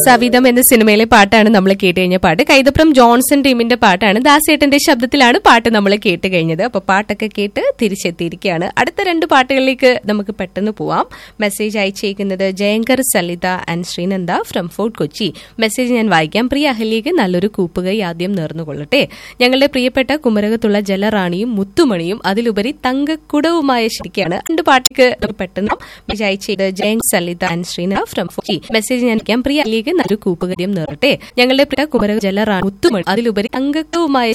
സവിതം എന്ന സിനിമയിലെ പാട്ടാണ് നമ്മൾ കേട്ട് കഴിഞ്ഞ പാട്ട് കൈതപ്രം ജോൺസൺ ടീമിന്റെ പാട്ടാണ് ദാസേട്ടന്റെ ശബ്ദത്തിലാണ് പാട്ട് നമ്മൾ കേട്ട് കഴിഞ്ഞത് അപ്പൊ പാട്ടൊക്കെ കേട്ട് തിരിച്ചെത്തിയിരിക്കുകയാണ് അടുത്ത രണ്ട് പാട്ടുകളിലേക്ക് നമുക്ക് പെട്ടെന്ന് പോവാം മെസ്സേജ് അയച്ചേക്കുന്നത് Jayankar Salitha and Sreenanda from Fort Kochi message ഞാൻ വായിക്കാം പ്രിയ അഹല്യക്ക് നല്ലൊരു കൂപ്പുകൈ ആദ്യം നേർന്നുകൊള്ളട്ടെ ഞങ്ങളുടെ പ്രിയപ്പെട്ട കുമരകത്തുള്ള ജലറാണിയും മുത്തുമണിയും അതിലുപരി തങ്കക്കുടവുമായ ശരിക്കാണ് രണ്ട് പാട്ടിക്ക് പെട്ടെന്ന് മെസ്സേജ് അയച്ചത് Jayankar Salitha and Sreenanda from Kochi message ഞാൻ അയക്കാം പ്രിയ അഹല്യക്ക് നല്ലൊരു കൂപ്പുകര്യം നേറട്ടെ ഞങ്ങളുടെ പ്രിയ കുമരക ജലറാണി മുത്തുമണി അതിലുപരി തങ്കക്കുടവുമായ